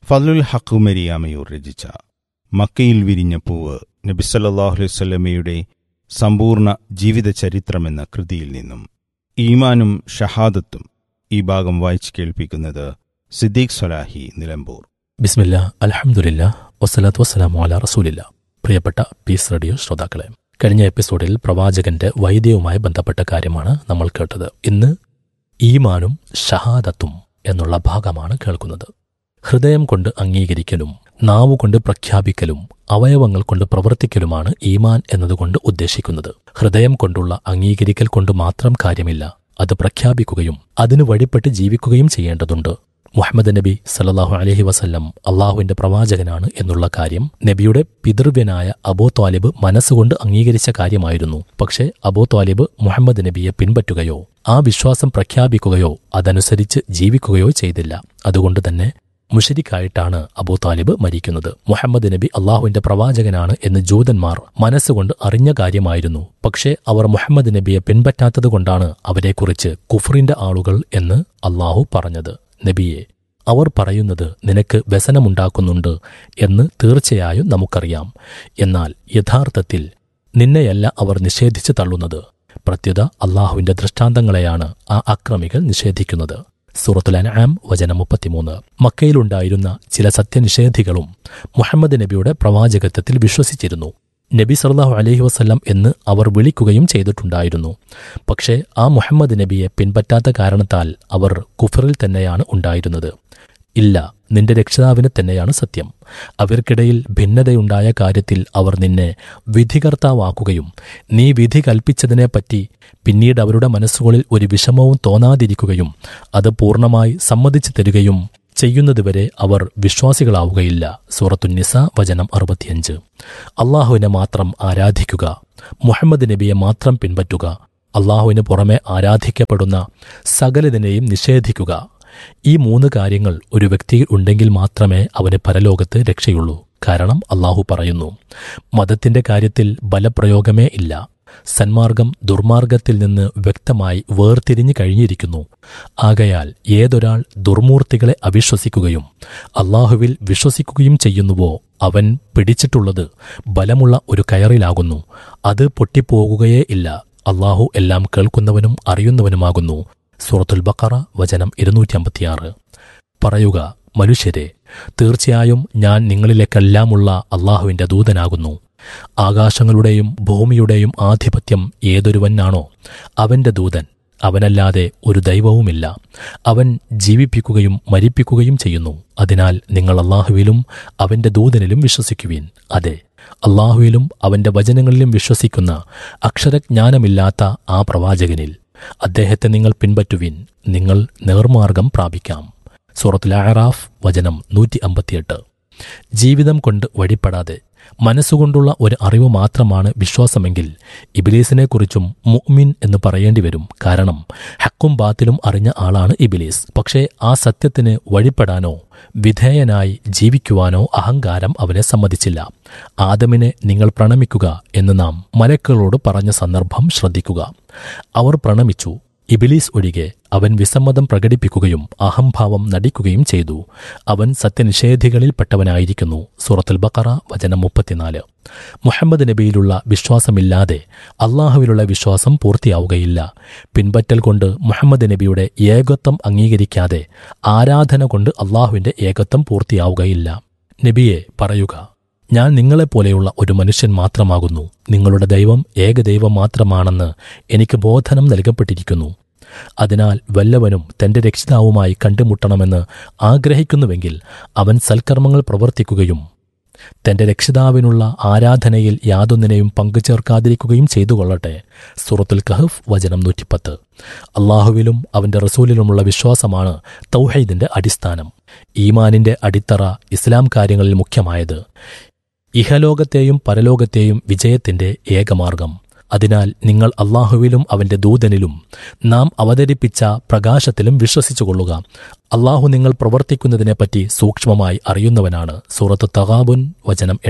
ഫലുൽ ഹക്കുമരിയാമയൂർ രചിച്ച മക്കയിൽ വിരിഞ്ഞ പൂവ് നബിസല്ലാഹു അലൈഹി സ്വലമയുടെ സമ്പൂർണ്ണ ജീവിത ചരിത്രമെന്ന കൃതിയിൽ നിന്നും ഈമാനും ഷഹാദത്തും ഈ ഭാഗം വായിച്ചു കേൾപ്പിക്കുന്നത് സിദ്ദീഖ് സൊലാഹി നിലമ്പൂർ ബിസ്മില്ല അലഹമുല്ല വസ്സലാത്തു വസ്സലാമു അല റസൂലില്ല പ്രിയപ്പെട്ട പീസ് റേഡിയോ ശ്രോതാക്കളെ കഴിഞ്ഞ എപ്പിസോഡിൽ പ്രവാചകന്റെ വൈദ്യവുമായി ബന്ധപ്പെട്ട കാര്യമാണ് നമ്മൾ കേട്ടത് ഇന്ന് ഈമാനും ഷഹാദത്തും എന്നുള്ള ഭാഗമാണ് കേൾക്കുന്നത് ഹൃദയം കൊണ്ട് അംഗീകരിക്കലും നാവുകൊണ്ട് പ്രഖ്യാപിക്കലും അവയവങ്ങൾ കൊണ്ട് പ്രവർത്തിക്കലുമാണ് ഈമാൻ എന്നതുകൊണ്ട് ഉദ്ദേശിക്കുന്നത് ഹൃദയം കൊണ്ടുള്ള അംഗീകരിക്കൽ കൊണ്ട് മാത്രം കാര്യമില്ല അത് പ്രഖ്യാപിക്കുകയും അതിനു വഴിപ്പെട്ട് ജീവിക്കുകയും ചെയ്യേണ്ടതുണ്ട് മുഹമ്മദ് നബി സല്ലാഹു അലഹി വസല്ലം അള്ളാഹുവിന്റെ പ്രവാചകനാണ് എന്നുള്ള കാര്യം നബിയുടെ പിതൃവ്യനായ അബോ ത്വാലിബ് മനസ്സുകൊണ്ട് അംഗീകരിച്ച കാര്യമായിരുന്നു പക്ഷേ അബോ ത്വാലിബ് മുഹമ്മദ് നബിയെ പിൻപറ്റുകയോ ആ വിശ്വാസം പ്രഖ്യാപിക്കുകയോ അതനുസരിച്ച് ജീവിക്കുകയോ ചെയ്തില്ല അതുകൊണ്ട് തന്നെ മുഷരിക്കായിട്ടാണ് അബൂ താലിബ് മരിക്കുന്നത് മുഹമ്മദ് നബി അള്ളാഹുവിന്റെ പ്രവാചകനാണ് എന്ന് ജൂതന്മാർ മനസ്സുകൊണ്ട് അറിഞ്ഞ കാര്യമായിരുന്നു പക്ഷേ അവർ മുഹമ്മദ് നബിയെ പിൻപറ്റാത്തതുകൊണ്ടാണ് അവരെക്കുറിച്ച് കുഫറിന്റെ ആളുകൾ എന്ന് അള്ളാഹു പറഞ്ഞത് നബിയെ അവർ പറയുന്നത് നിനക്ക് വ്യസനമുണ്ടാക്കുന്നുണ്ട് എന്ന് തീർച്ചയായും നമുക്കറിയാം എന്നാൽ യഥാർത്ഥത്തിൽ നിന്നെയല്ല അവർ നിഷേധിച്ചു തള്ളുന്നത് പ്രത്യുത അള്ളാഹുവിന്റെ ദൃഷ്ടാന്തങ്ങളെയാണ് ആ അക്രമികൾ നിഷേധിക്കുന്നത് സൂറത്തുൽ അൻആം വചനം മുപ്പത്തിമൂന്ന് മക്കയിലുണ്ടായിരുന്ന ചില സത്യനിഷേധികളും മുഹമ്മദ് നബിയുടെ പ്രവാചകത്വത്തിൽ വിശ്വസിച്ചിരുന്നു നബി സല്ലാഹു അലഹി വസ്ല്ലാം എന്ന് അവർ വിളിക്കുകയും ചെയ്തിട്ടുണ്ടായിരുന്നു പക്ഷേ ആ മുഹമ്മദ് നബിയെ പിൻപറ്റാത്ത കാരണത്താൽ അവർ കുഫറിൽ തന്നെയാണ് ഉണ്ടായിരുന്നത് ഇല്ല നിന്റെ രക്ഷിതാവിന് തന്നെയാണ് സത്യം അവർക്കിടയിൽ ഭിന്നതയുണ്ടായ കാര്യത്തിൽ അവർ നിന്നെ വിധികർത്താവാക്കുകയും നീ വിധി കൽപ്പിച്ചതിനെപ്പറ്റി പിന്നീട് അവരുടെ മനസ്സുകളിൽ ഒരു വിഷമവും തോന്നാതിരിക്കുകയും അത് പൂർണ്ണമായി സമ്മതിച്ചു തരികയും ചെയ്യുന്നതുവരെ അവർ വിശ്വാസികളാവുകയില്ല സൂറത്തുന്നിസ വചനം അറുപത്തിയഞ്ച് അള്ളാഹുവിനെ മാത്രം ആരാധിക്കുക മുഹമ്മദ് നബിയെ മാത്രം പിൻപറ്റുക അള്ളാഹുവിന് പുറമെ ആരാധിക്കപ്പെടുന്ന സകലതിനെയും നിഷേധിക്കുക ഈ മൂന്ന് കാര്യങ്ങൾ ഒരു വ്യക്തിയിൽ ഉണ്ടെങ്കിൽ മാത്രമേ അവന് പരലോകത്ത് രക്ഷയുള്ളൂ കാരണം അള്ളാഹു പറയുന്നു മതത്തിന്റെ കാര്യത്തിൽ ബലപ്രയോഗമേ ഇല്ല സന്മാർഗം ദുർമാർഗത്തിൽ നിന്ന് വ്യക്തമായി വേർതിരിഞ്ഞു കഴിഞ്ഞിരിക്കുന്നു ആകയാൽ ഏതൊരാൾ ദുർമൂർത്തികളെ അവിശ്വസിക്കുകയും അള്ളാഹുവിൽ വിശ്വസിക്കുകയും ചെയ്യുന്നുവോ അവൻ പിടിച്ചിട്ടുള്ളത് ബലമുള്ള ഒരു കയറിലാകുന്നു അത് പൊട്ടിപ്പോകുകയേ ഇല്ല അള്ളാഹു എല്ലാം കേൾക്കുന്നവനും അറിയുന്നവനുമാകുന്നു സൂറത്തുൽ ബക്കറ വചനം ഇരുന്നൂറ്റി അമ്പത്തിയാറ് പറയുക മനുഷ്യരെ തീർച്ചയായും ഞാൻ നിങ്ങളിലേക്കെല്ലാമുള്ള അള്ളാഹുവിന്റെ ദൂതനാകുന്നു ആകാശങ്ങളുടെയും ഭൂമിയുടെയും ആധിപത്യം ഏതൊരുവനാണോ അവന്റെ ദൂതൻ അവനല്ലാതെ ഒരു ദൈവവുമില്ല അവൻ ജീവിപ്പിക്കുകയും മരിപ്പിക്കുകയും ചെയ്യുന്നു അതിനാൽ നിങ്ങൾ അള്ളാഹുവിലും അവന്റെ ദൂതനിലും വിശ്വസിക്കുവിൻ അതെ അള്ളാഹുവിലും അവന്റെ വചനങ്ങളിലും വിശ്വസിക്കുന്ന അക്ഷരജ്ഞാനമില്ലാത്ത ആ പ്രവാചകനിൽ അദ്ദേഹത്തെ നിങ്ങൾ പിൻപറ്റുവിൻ നിങ്ങൾ നേർമാർഗം പ്രാപിക്കാം സൂറത്തുൽ അറാഫ് വചനം നൂറ്റി അമ്പത്തിയെട്ട് ജീവിതം കൊണ്ട് വഴിപ്പെടാതെ മനസ്സുകൊണ്ടുള്ള ഒരു അറിവ് മാത്രമാണ് വിശ്വാസമെങ്കിൽ ഇബിലീസിനെക്കുറിച്ചും മുഅ്മിൻ എന്ന് പറയേണ്ടി വരും കാരണം ഹക്കും ബാത്തിലും അറിഞ്ഞ ആളാണ് ഇബിലീസ് പക്ഷേ ആ സത്യത്തിന് വഴിപ്പെടാനോ വിധേയനായി ജീവിക്കുവാനോ അഹങ്കാരം അവനെ സമ്മതിച്ചില്ല ആദമിനെ നിങ്ങൾ പ്രണമിക്കുക എന്ന് നാം മലക്കുകളോട് പറഞ്ഞ സന്ദർഭം ശ്രദ്ധിക്കുക അവർ പ്രണമിച്ചു ഇബിലീസ് ഒഴികെ അവൻ വിസമ്മതം പ്രകടിപ്പിക്കുകയും അഹംഭാവം നടിക്കുകയും ചെയ്തു അവൻ സത്യനിഷേധികളിൽപ്പെട്ടവനായിരിക്കുന്നു സൂറത്തുൽ ബക്കറ വചനം മുപ്പത്തിനാല് മുഹമ്മദ് നബിയിലുള്ള വിശ്വാസമില്ലാതെ അള്ളാഹുവിലുള്ള വിശ്വാസം പൂർത്തിയാവുകയില്ല പിൻപറ്റൽ കൊണ്ട് മുഹമ്മദ് നബിയുടെ ഏകത്വം അംഗീകരിക്കാതെ ആരാധന കൊണ്ട് അള്ളാഹുവിന്റെ ഏകത്വം പൂർത്തിയാവുകയില്ല നബിയെ പറയുക ഞാൻ നിങ്ങളെപ്പോലെയുള്ള ഒരു മനുഷ്യൻ മാത്രമാകുന്നു നിങ്ങളുടെ ദൈവം ഏകദൈവം മാത്രമാണെന്ന് എനിക്ക് ബോധനം നൽകപ്പെട്ടിരിക്കുന്നു അതിനാൽ വല്ലവനും തന്റെ രക്ഷിതാവുമായി കണ്ടുമുട്ടണമെന്ന് ആഗ്രഹിക്കുന്നുവെങ്കിൽ അവൻ സൽക്കർമ്മങ്ങൾ പ്രവർത്തിക്കുകയും തന്റെ രക്ഷിതാവിനുള്ള ആരാധനയിൽ യാതൊന്നിനെയും പങ്കുചേർക്കാതിരിക്കുകയും ചെയ്തു കൊള്ളട്ടെ സൂറത്തുൽ കഹഫ് വചനം നൂറ്റിപ്പത്ത് അള്ളാഹുവിലും അവന്റെ റസൂലിലുമുള്ള വിശ്വാസമാണ് തൗഹീദിന്റെ അടിസ്ഥാനം ഈമാനിന്റെ അടിത്തറ ഇസ്ലാം കാര്യങ്ങളിൽ മുഖ്യമായത് ഇഹലോകത്തെയും പരലോകത്തെയും വിജയത്തിന്റെ ഏകമാർഗം അതിനാൽ നിങ്ങൾ അള്ളാഹുവിലും അവന്റെ ദൂതനിലും നാം അവതരിപ്പിച്ച പ്രകാശത്തിലും വിശ്വസിച്ചുകൊള്ളുക അള്ളാഹു നിങ്ങൾ പ്രവർത്തിക്കുന്നതിനെപ്പറ്റി സൂക്ഷ്മമായി അറിയുന്നവനാണ് സൂറത്ത് തകാബുൻ വചനം എട്ട്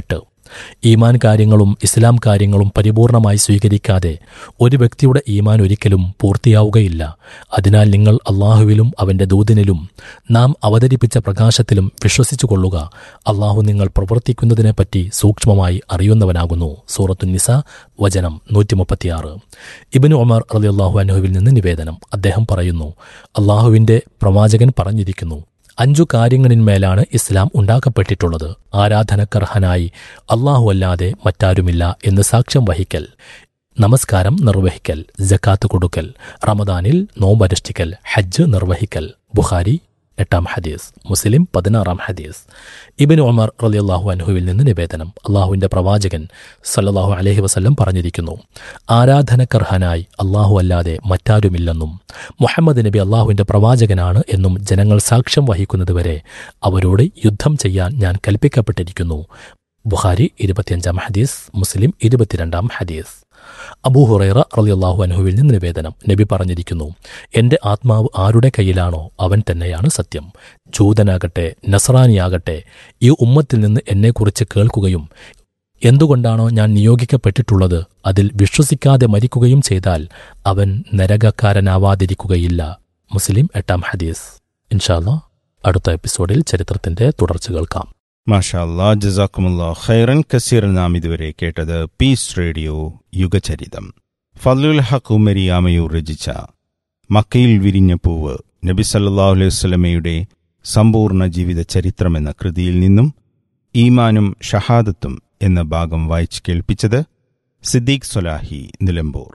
ഈമാൻ കാര്യങ്ങളും ഇസ്ലാം കാര്യങ്ങളും പരിപൂർണമായി സ്വീകരിക്കാതെ ഒരു വ്യക്തിയുടെ ഈമാൻ ഒരിക്കലും പൂർത്തിയാവുകയില്ല അതിനാൽ നിങ്ങൾ അള്ളാഹുവിലും അവന്റെ ദൂതനിലും നാം അവതരിപ്പിച്ച പ്രകാശത്തിലും വിശ്വസിച്ചുകൊള്ളുക അള്ളാഹു നിങ്ങൾ പ്രവർത്തിക്കുന്നതിനെപ്പറ്റി സൂക്ഷ്മമായി അറിയുന്നവനാകുന്നു സൂറത്തുനിസ വചനം നൂറ്റി മുപ്പത്തിയാറ് ഇബിന് ഒമർ റളിയല്ലാഹു അൻഹുവിൽ നിന്ന് നിവേദനം അദ്ദേഹം പറയുന്നു അള്ളാഹുവിന്റെ പ്രവാചകൻ പറഞ്ഞിരിക്കുന്നു അഞ്ചു കാര്യങ്ങളിന്മേലാണ് ഇസ്ലാം ഉണ്ടാക്കപ്പെട്ടിട്ടുള്ളത് ആരാധനക്കർഹനായി അള്ളാഹു അല്ലാതെ മറ്റാരുമില്ല എന്ന് സാക്ഷ്യം വഹിക്കൽ നമസ്കാരം നിർവഹിക്കൽ ജക്കാത്ത് കൊടുക്കൽ റമദാനിൽ നോമ്പനുഷ്ഠിക്കൽ ഹജ്ജ് നിർവഹിക്കൽ ബുഖാരി എട്ടാം ഹദീസ് മുസ്ലിം പതിനാറാം ഹദീസ് ഇബിൻ ഉമർ റളിയല്ലാഹു അൻഹുവിൽ നിന്ന് നിവേദനം അള്ളാഹുവിന്റെ പ്രവാചകൻ സല്ലല്ലാഹു അലൈഹി വസല്ലം പറഞ്ഞിരിക്കുന്നു ആരാധനക്കർഹനായി അള്ളാഹു അല്ലാതെ മറ്റാരുമില്ലെന്നും മുഹമ്മദ് നബി അള്ളാഹുവിന്റെ പ്രവാചകനാണ് എന്നും ജനങ്ങൾ സാക്ഷ്യം വഹിക്കുന്നതുവരെ അവരോട് യുദ്ധം ചെയ്യാൻ ഞാൻ കൽപ്പിക്കപ്പെട്ടിരിക്കുന്നു ബുഖാരി ഇരുപത്തിയഞ്ചാം ഹദീസ് മുസ്ലിം ഇരുപത്തിരണ്ടാം ഹദീസ് അബൂഹുറൈറ റളിയല്ലാഹു അൻഹുവിൽ നിന്ന് നിവേദനം നബി പറഞ്ഞിരിക്കുന്നു എന്റെ ആത്മാവ് ആരുടെ കയ്യിലാണോ അവൻ തന്നെയാണ് സത്യം ജൂതനാകട്ടെ നസറാനിയാകട്ടെ ഈ ഉമ്മത്തിൽ നിന്ന് എന്നെക്കുറിച്ച് കേൾക്കുകയും എന്തുകൊണ്ടാണോ ഞാൻ നിയോഗിക്കപ്പെട്ടിട്ടുള്ളത് അതിൽ വിശ്വസിക്കാതെ മരിക്കുകയും ചെയ്താൽ അവൻ നരകക്കാരനാവാതിരിക്കുകയില്ല മുസ്ലിം എട്ടാം ഹദീസ് ഇൻഷാല്ല അടുത്ത എപ്പിസോഡിൽ ചരിത്രത്തിന്റെ തുടർച്ച കേൾക്കാം മാഷാ അല്ലാ ജസാക്കുമുല്ലാ ഖൈറൻ കസീർ നാം ഇതുവരെ കേട്ടത് പീസ് റേഡിയോ യുഗചരിതം ഫലുൽ ഹഖ് ഉമരി ആമയൂർ രചിച്ച മക്കയിൽ വിരിഞ്ഞ പൂവ് നബി സല്ലല്ലാഹു അലൈഹി വസല്ലമയുടെ സമ്പൂർണ്ണ ജീവിത ചരിത്രമെന്ന കൃതിയിൽ നിന്നും ഈമാനും ഷഹാദത്തും എന്ന ഭാഗം വായിച്ച് കേൾപ്പിച്ചത് സിദ്ദീഖ് സൊലാഹി നിലമ്പൂർ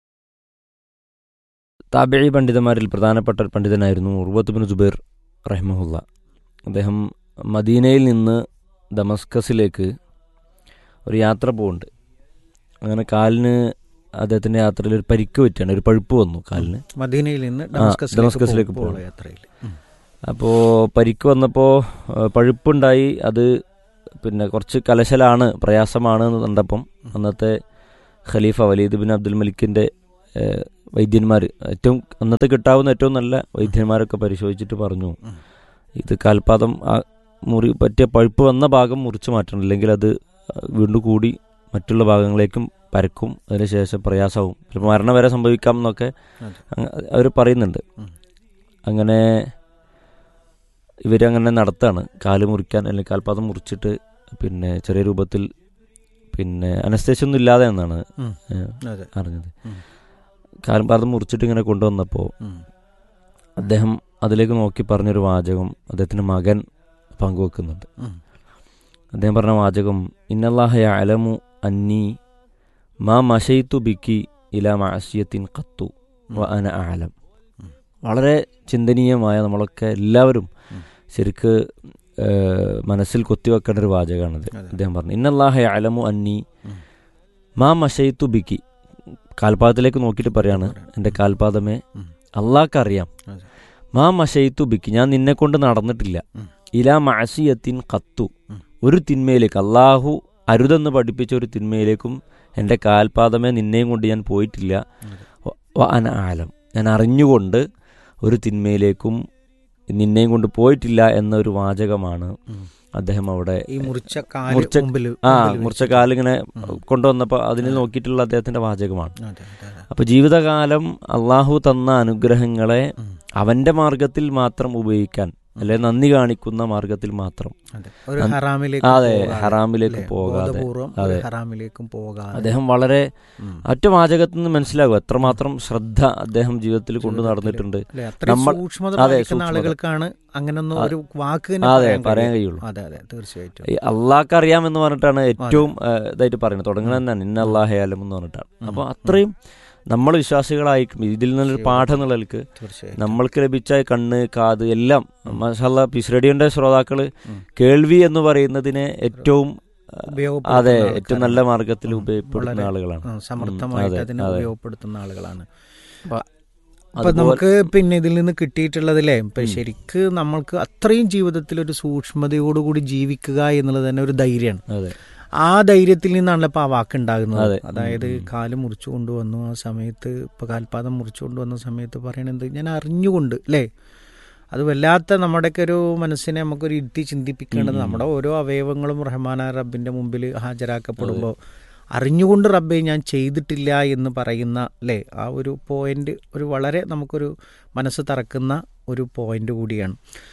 താബിഴി പണ്ഡിതന്മാരിൽ പ്രധാനപ്പെട്ട ഒരു പണ്ഡിതനായിരുന്നു ഉർവത്ത് ബിൻ ജുബൈർ റഹ്മുല്ല അദ്ദേഹം മദീനയിൽ നിന്ന് ദമസ്കസിലേക്ക് ഒരു യാത്ര പോകുന്നുണ്ട് അങ്ങനെ കാലിന് അദ്ദേഹത്തിൻ്റെ യാത്രയിൽ ഒരു പരിക്ക് പറ്റിയാണ് ഒരു പഴുപ്പ് വന്നു കാലിന് മദീനയിൽ നിന്ന് ആ, ഡമസ്കസിലേക്ക് പോകുന്ന പോകണം. യാത്രയിൽ അപ്പോൾ പരിക്ക് വന്നപ്പോൾ പഴുപ്പുണ്ടായി അത് പിന്നെ കുറച്ച് കലശലാണ് പ്രയാസമാണ് എന്ന് കണ്ടപ്പം അന്നത്തെ ഖലീഫ വലീദ് ബിൻ അബ്ദുൽ മലിക്കിൻ്റെ വൈദ്യന്മാർ ഏറ്റവും അന്നത്തെ കിട്ടാവുന്ന ഏറ്റവും നല്ല വൈദ്യന്മാരൊക്കെ പരിശോധിച്ചിട്ട് പറഞ്ഞു ഉം. ഇത് കാൽപാദം ആ മുറി പറ്റിയ പഴുപ്പ് വന്ന ഭാഗം മുറിച്ച് മാറ്റണം ഇല്ലെങ്കിൽ അത് വീണ്ടും കൂടി മറ്റുള്ള ഭാഗങ്ങളിലേക്കും പരക്കും അതിനുശേഷം പ്രയാസവും ചിലപ്പോൾ മരണം വരെ സംഭവിക്കാം എന്നൊക്കെ അതെ. അവർ പറയുന്നുണ്ട് ഉം. അങ്ങനെ ഇവരങ്ങനെ നടത്താണ് കാല് മുറിക്കാൻ അല്ലെങ്കിൽ കാൽപാദം മുറിച്ചിട്ട് പിന്നെ ചെറിയ രൂപത്തിൽ പിന്നെ അനസ്തേഷ്യ ഒന്നും ഇല്ലാതെ എന്നാണ് ഉം. ഏഹ്, അതെ അറിഞ്ഞത് ഉം. കാൽപാദം മുറിച്ചിട്ട് ഇങ്ങനെ കൊണ്ടുവന്നപ്പോൾ ഉം. അദ്ദേഹം അതിലേക്ക് നോക്കി പറഞ്ഞൊരു വാചകം അദ്ദേഹത്തിൻ്റെ മകൻ പങ്കുവെക്കുന്നുണ്ട് ഉം. അദ്ദേഹം പറഞ്ഞ വാചകം ഇന്നല്ലാഹ അലമു അന്നി മാ മഷയിത്തു ബിക്കി ഇല മാസിയത്തിൻ കത്തു വ അന ആലം ഉം. വളരെ ചിന്തനീയമായ നമ്മളൊക്കെ എല്ലാവരും ഉം. ശരിക്ക് ഏഹ്, മനസ്സിൽ കൊത്തിവെക്കേണ്ട ഒരു വാചകമാണിത് അതെ. അദ്ദേഹം പറഞ്ഞു ഇന്നല്ലാഹ അലമു അന്നി ഉം. മാ മഷയിത്തു ബിക്കി കാൽപാദത്തിലേക്ക് നോക്കിയിട്ട് പറയാണ് എൻ്റെ കാൽപാദമേ ഉം. അള്ളാഹ്ക്കറിയാം അതെ. മാ മഷയിത്തു ബിക്കി ഞാൻ നിന്നെ കൊണ്ട് നടന്നിട്ടില്ല ഉം. ഇലാ മാസിയത്തിൻ കത്തു ഉം. ഒരു തിന്മയിലേക്ക് അള്ളാഹു അരുതെന്ന് പഠിപ്പിച്ച ഒരു തിന്മയിലേക്കും എൻ്റെ കാൽപാദമേ നിന്നെയും കൊണ്ട് ഞാൻ പോയിട്ടില്ല അതെ. വ- വ അന ആലം ഞാൻ അറിഞ്ഞുകൊണ്ട് ഒരു തിന്മയിലേക്കും നിന്നെയും കൊണ്ട് പോയിട്ടില്ല എന്നൊരു വാചകമാണ് ഉം. അദ്ദേഹം അവിടെ ഈ മുറിച്ച കാല് മുറിച്ച- മുമ്പിൽ ആ മുമ്പിൽ മുറിച്ച വെച്ചിട്ട്. കാലിങ്ങനെ ഉം. കൊണ്ടുവന്നപ്പോൾ അതിനെ നോക്കിയിട്ടുള്ള അദ്ദേഹത്തിന്റെ വാചകമാണ് അതെ, അതെ, അതെ. അപ്പൊ ജീവിതകാലം അള്ളാഹു തന്ന അനുഗ്രഹങ്ങളെ ഉം. അവന്റെ മാർഗത്തിൽ മാത്രം ഉപയോഗിക്കാൻ അല്ലെ നന്ദി കാണിക്കുന്ന മാർഗത്തിൽ മാത്രം അതെ. ഒരു അന്ന് ഹറാമിലേക്ക് അതെ പോകാതെ, ഹറാമിലേക്ക് അല്ലേ? പോകാതെ ബോധപൂർവം ഒരു അതെ. ഹറാമിലേക്കും പോകാതെ അദ്ദേഹം വളരെ ഉം. ഒറ്റ വാചകത്തിൽ നിന്ന് മനസ്സിലാകും എത്രമാത്രം ശ്രദ്ധ അദ്ദേഹം ജീവിതത്തിൽ കൊണ്ടു ജീവിതത്തില് നടന്നിട്ടുണ്ട് അല്ലേ? അത്രയും നമ്മൾ- സൂക്ഷ്മത അതെ, പാലിക്കുന്ന സൂക്ഷ്മത. ആളുകൾക്കാണ് അങ്ങനൊന്നും ആ, ഒരു വാക്ക് തന്നെ അതെ പറയാൻ പറയാൻ കഴിയും. കഴിയുള്ളൂ അതെ അതെ തീർച്ചയായിട്ടും ഈ അള്ളാഹ്ക്ക് അറിയാമെന്ന് പറഞ്ഞിട്ടാണ് ഏറ്റവും ആ, ഇതായിട്ട് പറയുന്നത് തുടങ്ങുന്നത് തന്നെയാണ് ഇന്ന അള്ളാഹയാലും എന്ന് പറഞ്ഞിട്ടാണ് ഉം. അപ്പൊ അത്രയും നമ്മൾ വിശ്വാസികളായിരിക്കും ഇതിൽ നിന്നൊരു പാഠം എന്നുള്ള നിലക്ക് തീർച്ചയായിട്ടും നമ്മൾക്ക് ലഭിച്ച കണ്ണ് കാത് എല്ലാം മസാല പീസ് റേഡിയോന്റെ ശ്രോതാക്കള് ഉം. കേൾവി എന്ന് പറയുന്നതിനെ ഏറ്റവും ആ, ഉപയോഗപ്പെടുത്തുന്ന അതെ ആൾക്കാരാണ്. ഏറ്റവും നല്ല മാർഗത്തിൽ ഉം. ഉപയോഗപ്പെടുത്തുന്ന വളരെ, ആളുകളാണ് ആ, സമർത്ഥമായിട്ട് അതെ, അതിനെ അതെ. ഉപയോഗപ്പെടുത്തുന്ന ആളുകളാണ് അപ്പൊ അപ്പൊ അതുപോലെ- നമുക്ക് പിന്നെ ഇതിൽ നിന്ന് കിട്ടിയിട്ടുള്ളതില്ലേ ഇപ്പൊ ഉം. ശരിക്ക് നമ്മൾക്ക് അത്രയും ജീവിതത്തിൽ ഒരു സൂക്ഷ്മതയോടുകൂടി ജീവിക്കുക എന്നുള്ളത് തന്നെ ഒരു ധൈര്യമാണ് അതെ ആ ധൈര്യത്തിൽ നിന്നാണല്ലോ ഇപ്പൊ ആ വാക്ക് ഉണ്ടാകുന്നത് അതെ. അതായത് ഉം, ഉം. കാല് മുറിച്ചു കൊണ്ടുവന്നു ആ സമയത്ത് ഇപ്പൊ കാൽപാദം മുറിച്ചു കൊണ്ടുവന്ന സമയത്ത് പറയണത് ഞാൻ അറിഞ്ഞുകൊണ്ട് അല്ലേ അത് വല്ലാത്ത നമ്മുടെയൊക്കെ ഒരു മനസ്സിനെ നമുക്കൊരു ഇരുത്തി ചിന്തിപ്പിക്കേണ്ടത് നമ്മുടെ ഓരോ അവയവങ്ങളും റഹ്മാന റബ്ബിൻ്റെ മുമ്പിൽ ഹാജരാക്കപ്പെടുമ്പോൾ അറിഞ്ഞുകൊണ്ട് റബ്ബെ ഞാൻ ചെയ്തിട്ടില്ല എന്ന് പറയുന്ന അല്ലേ ആ ഒരു പോയിന്റ് ഒരു വളരെ നമുക്കൊരു മനസ്സ് തറക്കുന്ന ഒരു പോയിന്റ് കൂടിയാണ്